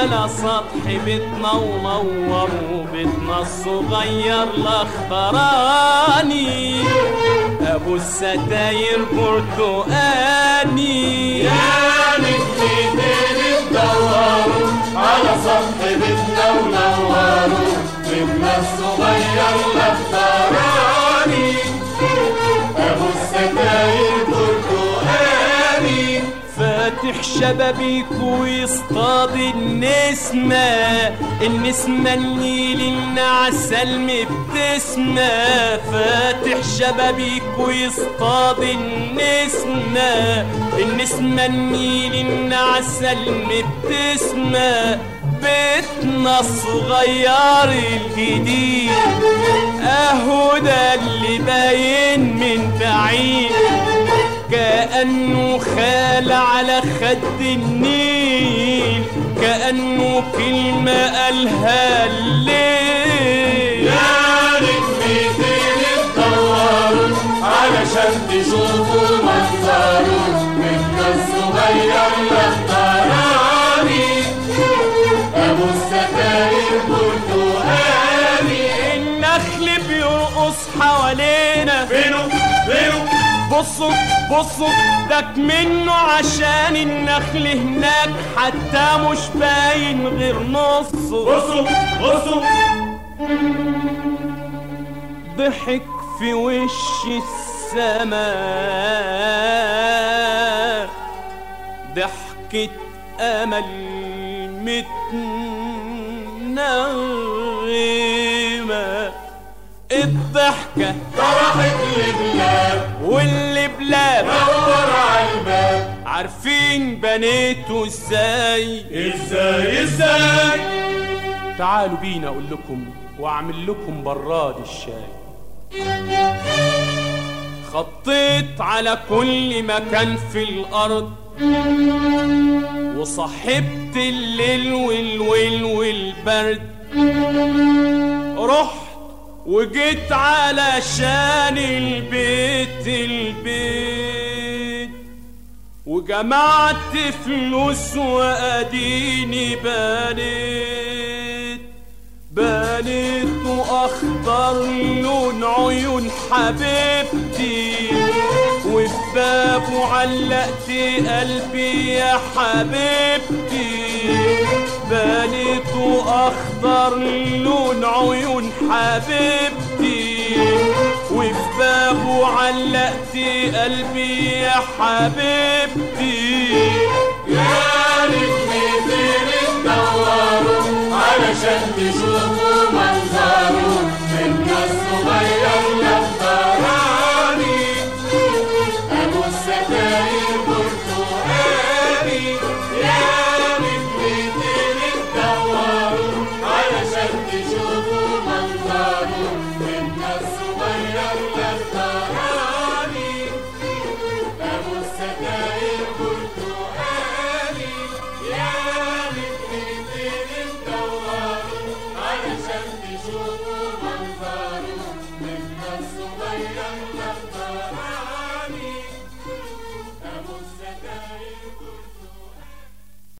على سطح بيتنا ونور وبيتنا الصغير الاخضراني ابو الستاير برتقاني يا نجمتين تدوروا على سطح بيتنا ونوروا بيتنا الصغير الاخضراني ابو الستاير برتقاني فاتح شبابيك ويصطاد النسمة النسمة النيل النعسة المبتسمة فاتح شبابيك ويصطاد النسمة النسمة النيل النعسة المبتسمة بيتنا الصغير الجديد اهو ده اللي باين من بعيد كأنه خال على خد النيل كأنه كلمة قالها الليل يا نجمتين تدوروا علشان تشوفوا منظره بيتنا الصغير الاخضراني ابو الستاير برتقاني النخل بيرقص حوالينا فينو فينو بصوا بصوا داك منه عشان النخل هناك حتى مش باين غير نصه بصوا بصوا ضحك في وش السماء ضحكة أمل متنغمة الضحكة طرحت لبلاد واللي بلاد دور على الباب عارفين بنيته ازاي ازاي ازاي تعالوا بينا اقول لكم واعمل لكم براد الشاي خطيت على كل مكان في الارض وصحبت الليل والويل والبرد رحت وجيت علشان البيت البيت وجمعت فلوس واديني بنيت بنيت واخضر لون عيون حبيبتي وفي بابه علقت قلبي يا حبيبتي بنيت واخضر لون عيون حبيبتي وفي بابه علقت قلبي يا حبيبتي